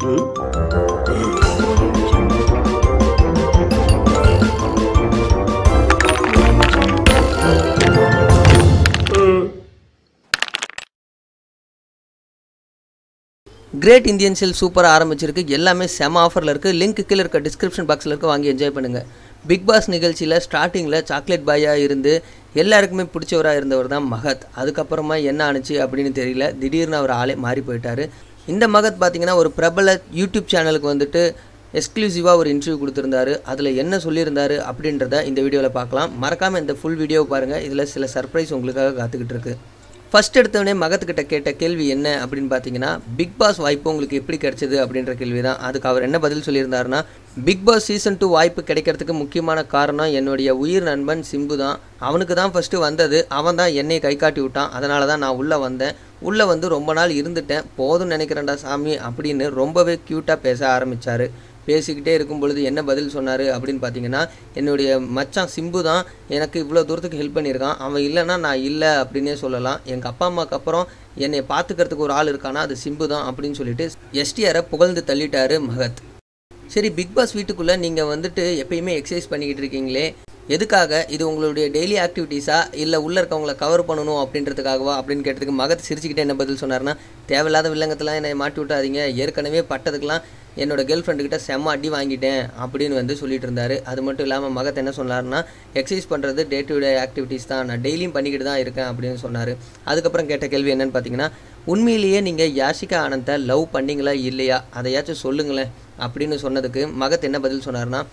great Indian செல் சூப்பராக ஆரம்பிச்சிருக்கு எல்லாமே செம ஆஃபரில் இருக்குது லிங்க் கீழே இருக்க டிஸ்கிரிப்ஷன் பாக்ஸில் இருக்க வாங்கி என்ஜாய் பண்ணுங்கள் பிக் பாஸ் நிகழ்ச்சியில் ஸ்டார்டிங்கில் சாக்லேட் பாயாக இருந்து எல்லாருக்குமே பிடிச்சவராக இருந்தவர் தான் மகத் அதுக்கப்புறமா என்ன ஆணுச்சு அப்படின்னு தெரியல திடீர்னு அவர் ஆளே மாறி போயிட்டார் இந்த மகத் பார்த்தீங்கன்னா ஒரு பிரபல யூடியூப் சேனலுக்கு வந்துட்டு எக்ஸ்க்ளூசிவாக ஒரு இன்டர்வியூ கொடுத்துருந்தாரு அதில் என்ன சொல்லியிருந்தாரு அப்படின்றத இந்த வீடியோவில் பார்க்கலாம் மறக்காமல் இந்த ஃபுல் வீடியோவை பாருங்கள் இதில் சில சர்ப்ரைஸ் உங்களுக்காக காத்துக்கிட்டு இருக்கு ஃபர்ஸ்ட் எடுத்தவொடனே மகத்துக்கிட்ட கேட்ட கேள்வி என்ன அப்படின்னு பார்த்தீங்கன்னா பிக் பாஸ் வாய்ப்பு உங்களுக்கு எப்படி கிடைச்சது அப்படின்ற கேள்வி தான் அதுக்கு அவர் என்ன பதில் சொல்லியிருந்தாருன்னா பிக் பாஸ் சீசன் டூ வாய்ப்பு கிடைக்கிறதுக்கு முக்கியமான காரணம் என்னுடைய உயிர் நண்பன் சிம்பு தான் அவனுக்கு தான் ஃபஸ்ட்டு வந்தது அவன் தான் என்னை கை காட்டி விட்டான் அதனால தான் நான் உள்ளே வந்தேன் உள்ளே வந்து ரொம்ப நாள் இருந்துட்டேன் போதும் நினைக்கிறேன்டா சாமி அப்படின்னு ரொம்பவே க்யூட்டாக பேச ஆரம்பித்தார் பேசிக்கிட்டே இருக்கும் பொழுது என்ன பதில் சொன்னார் அப்படின்னு பார்த்தீங்கன்னா என்னுடைய மச்சான் சிம்பு தான் எனக்கு இவ்வளோ தூரத்துக்கு ஹெல்ப் பண்ணியிருக்கான் அவன் இல்லைன்னா நான் இல்லை அப்படின்னே சொல்லலாம் எங்கள் அப்பா அம்மாவுக்கு அப்புறம் என்னை பார்த்துக்கிறதுக்கு ஒரு ஆள் இருக்கானா அது சிம்பு தான் அப்படின்னு சொல்லிட்டு எஸ்டிஆரை புகழ்ந்து தள்ளிட்டாரு மகத் சரி பிக் பாஸ் வீட்டுக்குள்ளே நீங்கள் வந்துட்டு எப்பயுமே எக்ஸசைஸ் பண்ணிக்கிட்டு இருக்கீங்களே எதுக்காக இது உங்களுடைய டெய்லி ஆக்டிவிட்டீஸா இல்லை உள்ளே இருக்கவங்கள கவர் பண்ணணும் அப்படின்றதுக்காகவா அப்படின்னு கேட்டதுக்கு மகத் சிரிச்சுக்கிட்டே என்ன பதில் சொன்னார்னா தேவையில்லாத வில்லங்கத்தெல்லாம் என்னை மாட்டி விட்டாதீங்க ஏற்கனவே பட்டதுக்கெல்லாம் என்னோட கேர்ள் ஃப்ரெண்டுக்கிட்ட செம்ம அடி வாங்கிட்டேன் அப்படின்னு வந்து சொல்லிட்டு இருந்தாரு அது மட்டும் இல்லாமல் மகத் என்ன சொன்னார்னா எக்ஸசைஸ் பண்ணுறது டே டு டே ஆக்டிவிட்டீஸ் தான் நான் டெய்லியும் பண்ணிக்கிட்டு தான் இருக்கேன் அப்படின்னு சொன்னார் அதுக்கப்புறம் கேட்ட கேள்வி என்னன்னு பார்த்தீங்கன்னா உண்மையிலேயே நீங்கள் யாஷிகா ஆனந்தை லவ் பண்ணீங்களா இல்லையா அதையாச்சும் சொல்லுங்களேன் அப்படின்னு சொன்னதுக்கு மகத் என்ன பதில் சொன்னார்னா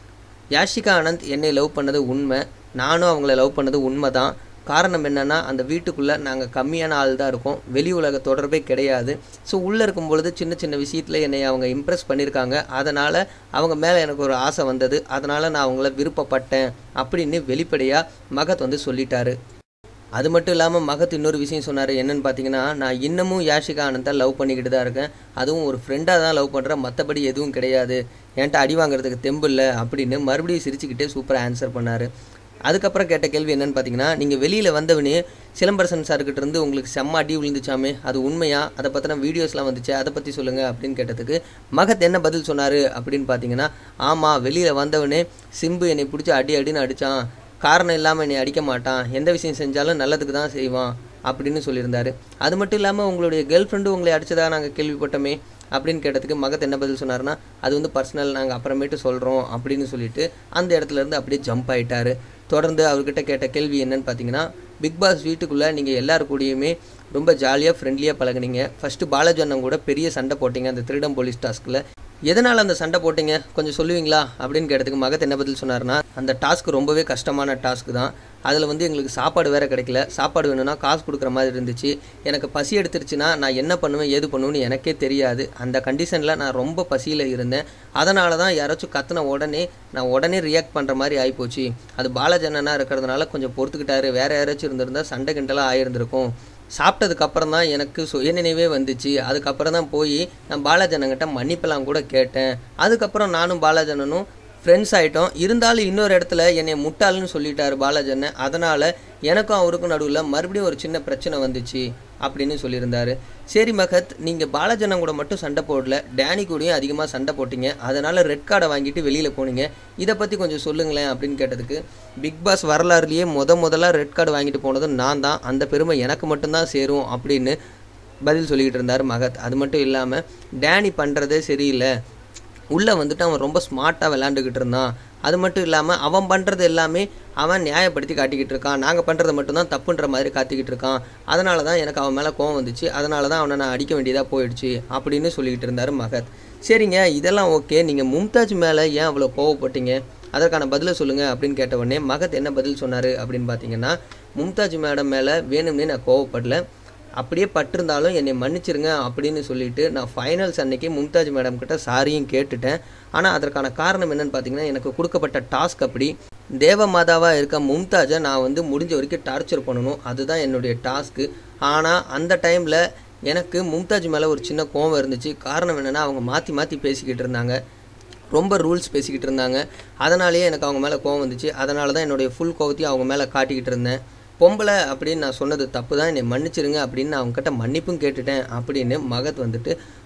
யாஷிகா ஆனந்த் என்னை லவ் பண்ணது உண்மை நானும் அவங்கள லவ் பண்ணது உண்மை தான் காரணம் என்னென்னா அந்த வீட்டுக்குள்ளே நாங்கள் கம்மியான ஆள் தான் இருக்கோம் வெளி உலக தொடர்பே கிடையாது ஸோ உள்ளே இருக்கும் பொழுது சின்ன சின்ன விஷயத்தில் என்னை அவங்க இம்ப்ரெஸ் பண்ணியிருக்காங்க அதனால் அவங்க மேலே எனக்கு ஒரு ஆசை வந்தது அதனால் நான் அவங்கள விருப்பப்பட்டேன் அப்படின்னு வெளிப்படையாக மகத் வந்து சொல்லிட்டாரு அது மட்டும் இல்லாமல் மகத் இன்னொரு விஷயம் சொன்னார் என்னன்னு பார்த்தீங்கன்னா நான் இன்னமும் யாஷிகா ஆனந்தை லவ் பண்ணிக்கிட்டு தான் இருக்கேன் அதுவும் ஒரு ஃப்ரெண்டாக தான் லவ் பண்ணுறேன் மற்றபடி எதுவும் கிடையாது என்கிட்ட அடி வாங்குறதுக்கு தெம்பு இல்லை அப்படின்னு மறுபடியும் சிரிச்சுக்கிட்டே சூப்பராக ஆன்சர் பண்ணார் அதுக்கப்புறம் கேட்ட கேள்வி என்னன்னு பார்த்தீங்கன்னா நீங்கள் வெளியில் வந்தவனே சிலம்பரசன் சார்கிட்ட இருந்து உங்களுக்கு செம்ம அடி விழுந்துச்சாமே அது உண்மையா அதை பற்றின வீடியோஸ்லாம் வந்துச்சு அதை பற்றி சொல்லுங்கள் அப்படின்னு கேட்டதுக்கு மகத் என்ன பதில் சொன்னார் அப்படின்னு பார்த்தீங்கன்னா ஆமாம் வெளியில் வந்தவனே சிம்பு என்னை பிடிச்சி அடி அடின்னு அடித்தான் காரணம் இல்லாமல் என்னை அடிக்க மாட்டான் எந்த விஷயம் செஞ்சாலும் நல்லதுக்கு தான் செய்வான் அப்படின்னு சொல்லியிருந்தாரு அது மட்டும் இல்லாமல் உங்களுடைய கேர்ள் ஃப்ரெண்டு உங்களை அடித்ததா நாங்கள் கேள்விப்பட்டோமே அப்படின்னு கேட்டதுக்கு மகத் என்ன பதில் சொன்னார்னா அது வந்து பர்சனல் நாங்கள் அப்புறமேட்டு சொல்கிறோம் அப்படின்னு சொல்லிட்டு அந்த இடத்துல இருந்து அப்படியே ஜம்ப் ஆயிட்டாரு தொடர்ந்து அவர்கிட்ட கேட்ட கேள்வி என்னன்னு பார்த்தீங்கன்னா பிக் பாஸ் வீட்டுக்குள்ளே நீங்கள் எல்லாரு கூடயுமே ரொம்ப ஜாலியாக ஃப்ரெண்ட்லியாக பழகுனீங்க ஃபஸ்ட்டு பாலாஜி அண்ணன் கூட பெரிய சண்டை போட்டீங்க அந்த திருடம் போலீஸ் டாஸ்கில் எதனால் அந்த சண்டை போட்டீங்க கொஞ்சம் சொல்லுவீங்களா அப்படின்னு கேட்டதுக்கு மகத் என்ன பதில் சொன்னார்னா அந்த டாஸ்க் ரொம்பவே கஷ்டமான டாஸ்க் தான் அதில் வந்து எங்களுக்கு சாப்பாடு வேறு கிடைக்கல சாப்பாடு வேணும்னா காசு கொடுக்குற மாதிரி இருந்துச்சு எனக்கு பசி எடுத்துருச்சுன்னா நான் என்ன பண்ணுவேன் ஏது பண்ணுவேன்னு எனக்கே தெரியாது அந்த கண்டிஷனில் நான் ரொம்ப பசியில் இருந்தேன் அதனால தான் யாராச்சும் கத்துன உடனே நான் உடனே ரியாக்ட் பண்ணுற மாதிரி ஆகிப்போச்சு அது பாலாஜனனா இருக்கிறதுனால கொஞ்சம் பொறுத்துக்கிட்டாரு வேறு யாராச்சும் இருந்திருந்தால் சண்டை கிண்டலாக ஆயிருந்திருக்கும் சாப்பிட்டதுக்கு அப்புறம் தான் எனக்கு சுயநினைவே வந்துச்சு அதுக்கப்புறம் தான் போய் நான் பாலாஜனங்கிட்ட மன்னிப்பெல்லாம் கூட கேட்டேன் அதுக்கப்புறம் நானும் பாலாஜனனும் ஃப்ரெண்ட்ஸ் ஆகிட்டோம் இருந்தாலும் இன்னொரு இடத்துல என்னை முட்டாள்னு சொல்லிட்டாரு பாலாஜனை அதனால் எனக்கும் அவருக்கும் நடுவில் மறுபடியும் ஒரு சின்ன பிரச்சனை வந்துச்சு அப்படின்னு சொல்லியிருந்தாரு சரி மகத் நீங்கள் பாலாஜனம் கூட மட்டும் சண்டை போடல டேனி கூடயும் அதிகமாக சண்டை போட்டீங்க அதனால் ரெட் கார்டை வாங்கிட்டு வெளியில் போனீங்க இதை பற்றி கொஞ்சம் சொல்லுங்களேன் அப்படின்னு கேட்டதுக்கு பிக் பாஸ் வரலாறுலேயே முத முதலாக ரெட் கார்டு வாங்கிட்டு போனதும் நான் தான் அந்த பெருமை எனக்கு மட்டும்தான் சேரும் அப்படின்னு பதில் சொல்லிக்கிட்டு இருந்தார் மகத் அது மட்டும் இல்லாமல் டேனி பண்ணுறதே சரியில்லை உள்ளே வந்துட்டு அவன் ரொம்ப ஸ்மார்ட்டாக விளாண்டுக்கிட்டு இருந்தான் அது மட்டும் இல்லாமல் அவன் பண்ணுறது எல்லாமே அவன் நியாயப்படுத்தி காட்டிக்கிட்டு இருக்கான் நாங்கள் பண்ணுறது மட்டும்தான் தப்புன்ற மாதிரி காத்திக்கிட்டு இருக்கான் அதனால தான் எனக்கு அவன் மேலே கோவம் வந்துச்சு அதனால தான் அவனை நான் அடிக்க வேண்டியதாக போயிடுச்சு அப்படின்னு சொல்லிக்கிட்டு இருந்தார் மகத் சரிங்க இதெல்லாம் ஓகே நீங்கள் மும்தாஜ் மேலே ஏன் அவ்வளோ கோவப்பட்டீங்க அதற்கான பதிலை சொல்லுங்கள் அப்படின்னு கேட்ட உடனே மகத் என்ன பதில் சொன்னார் அப்படின்னு பார்த்தீங்கன்னா மும்தாஜ் மேடம் மேலே வேணும்னே நான் கோவப்படல அப்படியே பட்டிருந்தாலும் என்னை மன்னிச்சிருங்க அப்படின்னு சொல்லிட்டு நான் ஃபைனல்ஸ் அன்னைக்கு மும்தாஜ் மேடம் கிட்ட சாரியும் கேட்டுட்டேன் ஆனால் அதற்கான காரணம் என்னன்னு பார்த்தீங்கன்னா எனக்கு கொடுக்கப்பட்ட டாஸ்க் அப்படி தேவ மாதாவாக இருக்க மும்தாஜை நான் வந்து முடிஞ்ச வரைக்கும் டார்ச்சர் பண்ணணும் அதுதான் என்னுடைய டாஸ்க்கு ஆனால் அந்த டைமில் எனக்கு மும்தாஜ் மேலே ஒரு சின்ன கோவம் இருந்துச்சு காரணம் என்னென்னா அவங்க மாற்றி மாற்றி பேசிக்கிட்டு இருந்தாங்க ரொம்ப ரூல்ஸ் பேசிக்கிட்டு இருந்தாங்க அதனாலேயே எனக்கு அவங்க மேலே கோவம் வந்துச்சு அதனால தான் என்னுடைய ஃபுல் கோவத்தையும் அவங்க மேலே காட்டிக்கிட்டு இருந்தேன் பொம்பளை அப்படின்னு நான் சொன்னது தப்பு தான் என்னை மன்னிச்சிருங்க அப்படின்னு நான் அவங்ககிட்ட மன்னிப்பும் கேட்டுட்டேன் அப்படின்னு மகத் வந்துட்டு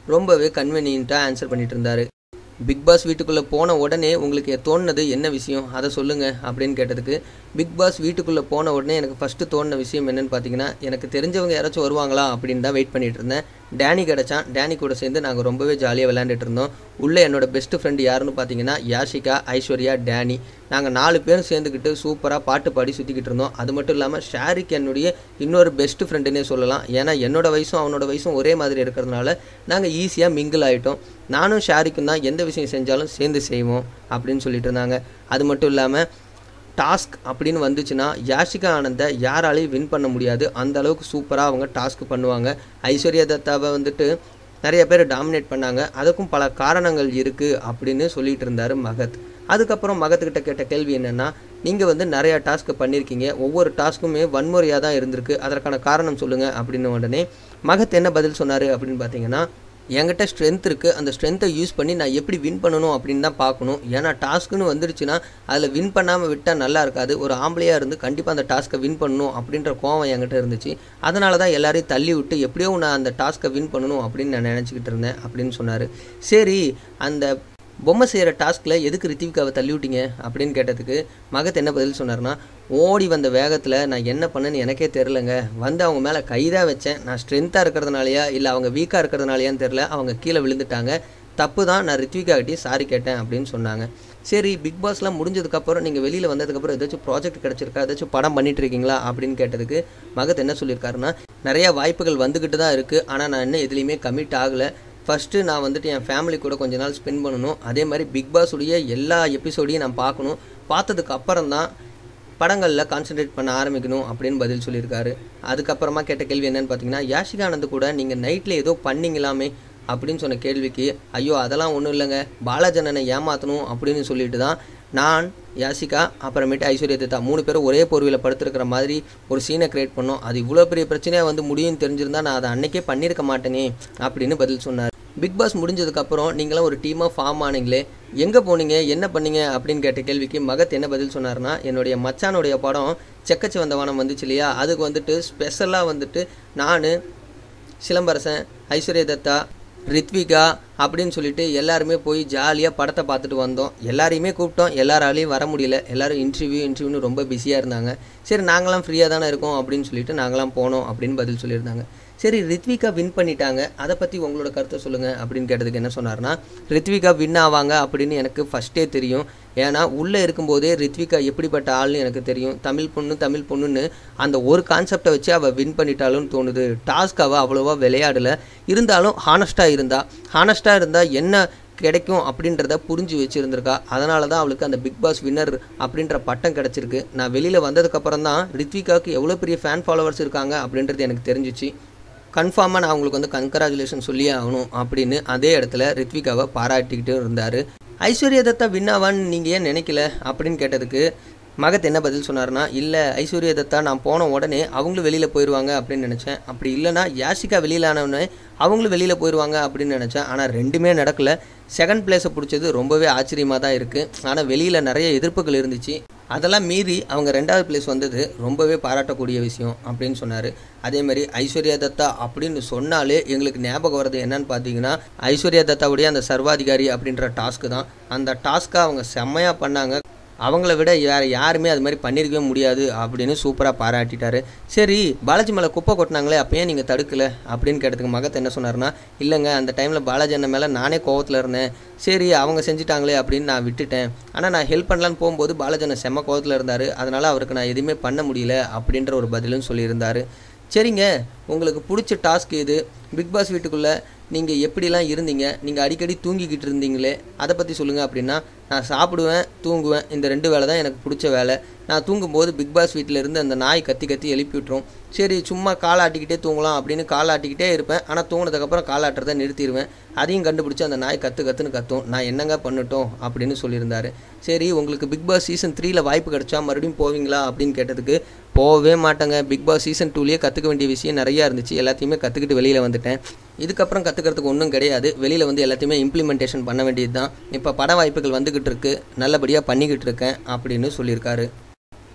ரொம்பவே கன்வீனியண்ட்டாக ஆன்சர் பண்ணிட்டு இருந்தார் பிக் பாஸ் வீட்டுக்குள்ளே போன உடனே உங்களுக்கு தோணுனது என்ன விஷயம் அதை சொல்லுங்கள் அப்படின்னு கேட்டதுக்கு பிக் பாஸ் வீட்டுக்குள்ளே போன உடனே எனக்கு ஃபஸ்ட்டு தோணுன விஷயம் என்னென்னு பார்த்தீங்கன்னா எனக்கு தெரிஞ்சவங்க யாராச்சும் வருவாங்களா அப்படின்னு தான் வெயிட் பண்ணிட்டு இருந்தேன் டேனி கிடச்சான் டேனி கூட சேர்ந்து நாங்கள் ரொம்பவே ஜாலியாக விளையாண்டுட்டு இருந்தோம் உள்ளே என்னோட பெஸ்ட் ஃப்ரெண்டு யாருன்னு பார்த்தீங்கன்னா யாஷிகா ஐஸ்வர்யா டேனி நாங்கள் நாலு பேரும் சேர்ந்துக்கிட்டு சூப்பராக பாட்டு பாடி சுற்றிக்கிட்டு இருந்தோம் அது மட்டும் இல்லாமல் ஷாரிக் என்னுடைய இன்னொரு பெஸ்ட் ஃப்ரெண்டுன்னே சொல்லலாம் ஏன்னா என்னோட வயசும் அவனோட வயசும் ஒரே மாதிரி இருக்கிறதுனால நாங்கள் ஈஸியாக மிங்கிள் ஆகிட்டோம் நானும் ஷாரிக்கும் தான் எந்த விஷயம் செஞ்சாலும் சேர்ந்து செய்வோம் அப்படின்னு சொல்லிட்டு இருந்தாங்க அது மட்டும் இல்லாமல் டாஸ்க் அப்படின்னு வந்துச்சுன்னா யாஷிகா ஆனந்தை யாராலையும் வின் பண்ண முடியாது அந்த அளவுக்கு சூப்பராக அவங்க டாஸ்க் பண்ணுவாங்க ஐஸ்வர்யா தத்தாவை வந்துட்டு நிறைய பேர் டாமினேட் பண்ணாங்க அதுக்கும் பல காரணங்கள் இருக்குது அப்படின்னு சொல்லிட்டு இருந்தார் மகத் அதுக்கப்புறம் மகத்துக்கிட்ட கேட்ட கேள்வி என்னென்னா நீங்கள் வந்து நிறையா டாஸ்க் பண்ணியிருக்கீங்க ஒவ்வொரு டாஸ்க்குமே வன்முறையாக தான் இருந்திருக்கு அதற்கான காரணம் சொல்லுங்கள் அப்படின்னு உடனே மகத் என்ன பதில் சொன்னார் அப்படின்னு பார்த்தீங்கன்னா என்கிட்ட ஸ்ட்ரென்த் இருக்குது அந்த ஸ்ட்ரென்த்தை யூஸ் பண்ணி நான் எப்படி வின் பண்ணணும் அப்படின்னு தான் பார்க்கணும் ஏன்னா டாஸ்க்குன்னு வந்துருச்சுன்னா அதில் வின் பண்ணாமல் விட்டால் நல்லா இருக்காது ஒரு ஆம்பளையாக இருந்து கண்டிப்பாக அந்த டாஸ்க்கை வின் பண்ணணும் அப்படின்ற கோவம் என்கிட்ட இருந்துச்சு அதனால தான் எல்லாரையும் தள்ளி விட்டு எப்படியோ நான் அந்த டாஸ்க்கை வின் பண்ணணும் அப்படின்னு நான் நினச்சிக்கிட்டு இருந்தேன் அப்படின்னு சொன்னார் சரி அந்த பொம்மை செய்கிற டாஸ்கில் எதுக்கு ரித்திவிகாவை தள்ளி விட்டீங்க அப்படின்னு கேட்டதுக்கு மகத் என்ன பதில் சொன்னார்னா ஓடி வந்த வேகத்தில் நான் என்ன பண்ணேன்னு எனக்கே தெரிலங்க வந்து அவங்க மேலே கைதான் வச்சேன் நான் ஸ்ட்ரென்த்தாக இருக்கிறதுனாலயா இல்லை அவங்க வீக்காக இருக்கிறதுனாலயான்னு தெரில அவங்க கீழே விழுந்துட்டாங்க தப்பு தான் நான் ரித்விகா கிட்டே சாரி கேட்டேன் அப்படின்னு சொன்னாங்க சரி பிக் பாஸ்லாம் முடிஞ்சதுக்கப்புறம் நீங்கள் வெளியில் வந்ததுக்கப்புறம் ஏதாச்சும் ப்ராஜெக்ட் கிடச்சிருக்கா ஏதாச்சும் படம் பண்ணிட்டு இருக்கீங்களா அப்படின்னு கேட்டதுக்கு மகத் என்ன சொல்லியிருக்காருன்னா நிறையா வாய்ப்புகள் வந்துக்கிட்டு தான் இருக்குது ஆனால் நான் இன்னும் எதுலேயுமே கமிட் ஆகலை ஃபஸ்ட்டு நான் வந்துட்டு என் ஃபேமிலி கூட கொஞ்ச நாள் ஸ்பெண்ட் பண்ணணும் அதே மாதிரி பிக் பாஸ் உடைய எல்லா எபிசோடையும் நான் பார்க்கணும் பார்த்ததுக்கு அப்புறம் தான் படங்களில் கான்சென்ட்ரேட் பண்ண ஆரம்பிக்கணும் அப்படின்னு பதில் சொல்லியிருக்காரு அதுக்கப்புறமா கேட்ட கேள்வி என்னன்னு பார்த்தீங்கன்னா யாஷிகானந்த் கூட நீங்கள் நைட்டில் ஏதோ பண்ணீங்களாமே அப்படின்னு சொன்ன கேள்விக்கு ஐயோ அதெல்லாம் ஒன்றும் இல்லைங்க பாலாஜனனை ஏமாற்றணும் அப்படின்னு சொல்லிட்டு தான் நான் யாசிகா அப்புறமேட்டு ஐஸ்வர்யா தத்தா மூணு பேரும் ஒரே பொருவில் படுத்துருக்கிற மாதிரி ஒரு சீனை கிரியேட் பண்ணோம் அது இவ்வளோ பெரிய பிரச்சனையாக வந்து முடியும்னு தெரிஞ்சிருந்தா நான் அதை அன்னைக்கே பண்ணியிருக்க மாட்டேனே அப்படின்னு பதில் சொன்னார் பிக் பாஸ் முடிஞ்சதுக்கப்புறம் நீங்களாம் ஒரு டீமாக ஃபார்ம் ஆனீங்களே எங்கே போனீங்க என்ன பண்ணீங்க அப்படின்னு கேட்ட கேள்விக்கு மகத் என்ன பதில் சொன்னார்னா என்னுடைய மச்சானுடைய படம் செக்கச்சி வந்த வானம் வந்துச்சு இல்லையா அதுக்கு வந்துட்டு ஸ்பெஷலாக வந்துட்டு நான் சிலம்பரசன் ஐஸ்வர்யா தத்தா ரித்விகா அப்படின்னு சொல்லிட்டு எல்லாருமே போய் ஜாலியாக படத்தை பார்த்துட்டு வந்தோம் எல்லாரையுமே கூப்பிட்டோம் எல்லாராலையும் வர முடியல எல்லாரும் இன்டர்வியூ இன்டர்வியூன்னு ரொம்ப பிஸியாக இருந்தாங்க சரி நாங்களாம் ஃப்ரீயாக தானே இருக்கோம் அப்படின்னு சொல்லிட்டு நாங்களாம் போனோம் அப்படின்னு பதில் சொல்லியிருந்தாங்க சரி ரித்விகா வின் பண்ணிட்டாங்க அதை பற்றி உங்களோட கருத்தை சொல்லுங்கள் அப்படின்னு கேட்டதுக்கு என்ன சொன்னார்னா ரித்விகா வின் ஆவாங்க அப்படின்னு எனக்கு ஃபஸ்ட்டே தெரியும் ஏன்னா உள்ளே இருக்கும்போதே ரித்விகா எப்படிப்பட்ட ஆள்னு எனக்கு தெரியும் தமிழ் பொண்ணு தமிழ் பொண்ணுன்னு அந்த ஒரு கான்செப்டை வச்சு அவள் வின் பண்ணிட்டாலும்னு தோணுது டாஸ்க் அவள் அவ்வளோவா விளையாடலை இருந்தாலும் ஹானஸ்ட்டாக இருந்தா ஹானஸ்ட்டாக இருந்தால் என்ன கிடைக்கும் அப்படின்றத புரிஞ்சு வச்சுருந்துருக்கா அதனால தான் அவளுக்கு அந்த பிக் பாஸ் வின்னர் அப்படின்ற பட்டம் கிடச்சிருக்கு நான் வெளியில் வந்ததுக்கப்புறம் தான் ரித்விகாவுக்கு எவ்வளோ பெரிய ஃபேன் ஃபாலோவர்ஸ் இருக்காங்க அப்படின்றது எனக்கு தெரிஞ்சிச்சு கன்ஃபார்மாக நான் அவங்களுக்கு வந்து கங்க்ராச்சுலேஷன் சொல்லியே ஆகணும் அப்படின்னு அதே இடத்துல ரித்விகாவை பாராட்டிக்கிட்டு இருந்தார் ஐஸ்வர்யா தத்தா வின்னாவான்னு நீங்கள் ஏன் நினைக்கல அப்படின்னு கேட்டதுக்கு மகத் என்ன பதில் சொன்னார்னா இல்லை ஐஸ்வர்யா தத்தா நான் போன உடனே அவங்களும் வெளியில் போயிடுவாங்க அப்படின்னு நினச்சேன் அப்படி இல்லைனா யாஷிகா வெளியில் ஆனவுடனே அவங்களும் வெளியில் போயிடுவாங்க அப்படின்னு நினச்சேன் ஆனால் ரெண்டுமே நடக்கல செகண்ட் பிளேஸை பிடிச்சது ரொம்பவே ஆச்சரியமாக தான் இருக்குது ஆனால் வெளியில் நிறைய எதிர்ப்புகள் இருந்துச்சு அதெல்லாம் மீறி அவங்க ரெண்டாவது பிளேஸ் வந்தது ரொம்பவே பாராட்டக்கூடிய விஷயம் அப்படின்னு சொன்னார் அதே மாதிரி ஐஸ்வர்யா தத்தா அப்படின்னு சொன்னாலே எங்களுக்கு ஞாபகம் வர்றது என்னன்னு பார்த்தீங்கன்னா ஐஸ்வர்யா தத்தாவுடைய அந்த சர்வாதிகாரி அப்படின்ற டாஸ்க்கு தான் அந்த டாஸ்க்கை அவங்க செம்மையாக பண்ணாங்க அவங்கள விட வேறு யாருமே அது மாதிரி பண்ணியிருக்கவே முடியாது அப்படின்னு சூப்பராக பாராட்டிட்டாரு சரி பாலாஜி மேலே குப்பை கொட்டினாங்களே அப்போ ஏன் நீங்கள் தடுக்கலை அப்படின்னு கேட்டதுக்கு மகத் என்ன சொன்னார்னா இல்லைங்க அந்த டைமில் பாலாஜி அண்ணன் மேலே நானே கோவத்தில் இருந்தேன் சரி அவங்க செஞ்சுட்டாங்களே அப்படின்னு நான் விட்டுட்டேன் ஆனால் நான் ஹெல்ப் பண்ணலான்னு போகும்போது பாலாஜி அண்ணன் செம்ம கோவத்தில் இருந்தார் அதனால் அவருக்கு நான் எதுவுமே பண்ண முடியல அப்படின்ற ஒரு பதிலும் சொல்லியிருந்தார் சரிங்க உங்களுக்கு பிடிச்ச டாஸ்க் இது பிக் பாஸ் வீட்டுக்குள்ளே நீங்கள் எப்படிலாம் இருந்தீங்க நீங்கள் அடிக்கடி தூங்கிக்கிட்டு இருந்தீங்களே அதை பற்றி சொல்லுங்கள் அப்படின்னா நான் சாப்பிடுவேன் தூங்குவேன் இந்த ரெண்டு வேலை தான் எனக்கு பிடிச்ச வேலை நான் தூங்கும்போது பிக் பாஸ் வீட்டில் இருந்து அந்த நாய் கத்தி கத்தி எழுப்பி விட்டுரும் சரி சும்மா கால் ஆட்டிக்கிட்டே தூங்கலாம் அப்படின்னு கால் ஆட்டிக்கிட்டே இருப்பேன் ஆனால் தூங்கினதுக்கப்புறம் கால் ஆட்டுறதை நிறுத்திடுவேன் அதையும் கண்டுபிடிச்சி அந்த நாய் கற்று கற்றுன்னு கத்தும் நான் என்னங்க பண்ணட்டும் அப்படின்னு சொல்லியிருந்தாரு சரி உங்களுக்கு பிக் பாஸ் சீசன் த்ரீல வாய்ப்பு கிடைச்சா மறுபடியும் போவீங்களா அப்படின்னு கேட்டதுக்கு போகவே மாட்டேங்க பிக் பாஸ் சீசன் டூலேயே கற்றுக்க வேண்டிய விஷயம் நிறையா இருந்துச்சு எல்லாத்தையுமே கற்றுக்கிட்டு வெளியில் வந்துட்டேன் இதுக்கப்புறம் கற்றுக்கிறதுக்கு ஒன்றும் கிடையாது வெளியில் வந்து எல்லாத்தையுமே இம்ப்ளிமெண்டேஷன் பண்ண வேண்டியது தான் இப்போ பட வாய்ப்புகள் வந்துக்கிட்டு இருக்கு நல்லபடியாக பண்ணிக்கிட்டு இருக்கேன் அப்படின்னு சொல்லியிருக்காரு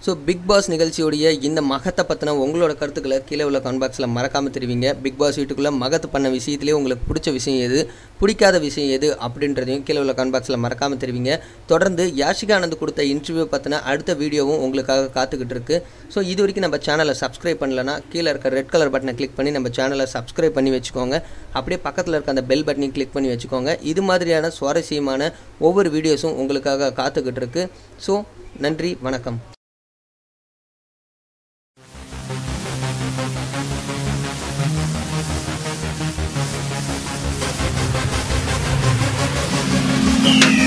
ஸோ பிக் பாஸ் நிகழ்ச்சியோடைய இந்த மகத்தை பற்றின உங்களோட கருத்துக்களை கீழே உள்ள கமெண்ட் பாக்ஸில் மறக்காமல் தெரிவிங்க பிக் பாஸ் வீட்டுக்குள்ளே மகத்து பண்ண விஷயத்திலே உங்களுக்கு பிடிச்ச விஷயம் எது பிடிக்காத விஷயம் எது அப்படின்றதையும் கீழே உள்ள கமெண்ட் பாக்ஸில் மறக்காமல் தெரிவிங்க தொடர்ந்து யாஷிகா ஆனந்த் கொடுத்த இன்டர்வியூ பற்றின அடுத்த வீடியோவும் உங்களுக்காக காத்துக்கிட்டு இருக்கு ஸோ இது வரைக்கும் நம்ம சேனலை சப்ஸ்கிரைப் பண்ணலனா கீழே இருக்க ரெட் கலர் பட்டனை கிளிக் பண்ணி நம்ம சேனலை சப்ஸ்கிரைப் பண்ணி வச்சுக்கோங்க அப்படியே பக்கத்தில் இருக்க அந்த பெல் பட்டனையும் கிளிக் பண்ணி வச்சுக்கோங்க இது மாதிரியான சுவாரஸ்யமான ஒவ்வொரு வீடியோஸும் உங்களுக்காக காத்துக்கிட்டு இருக்கு ஸோ நன்றி வணக்கம் Thank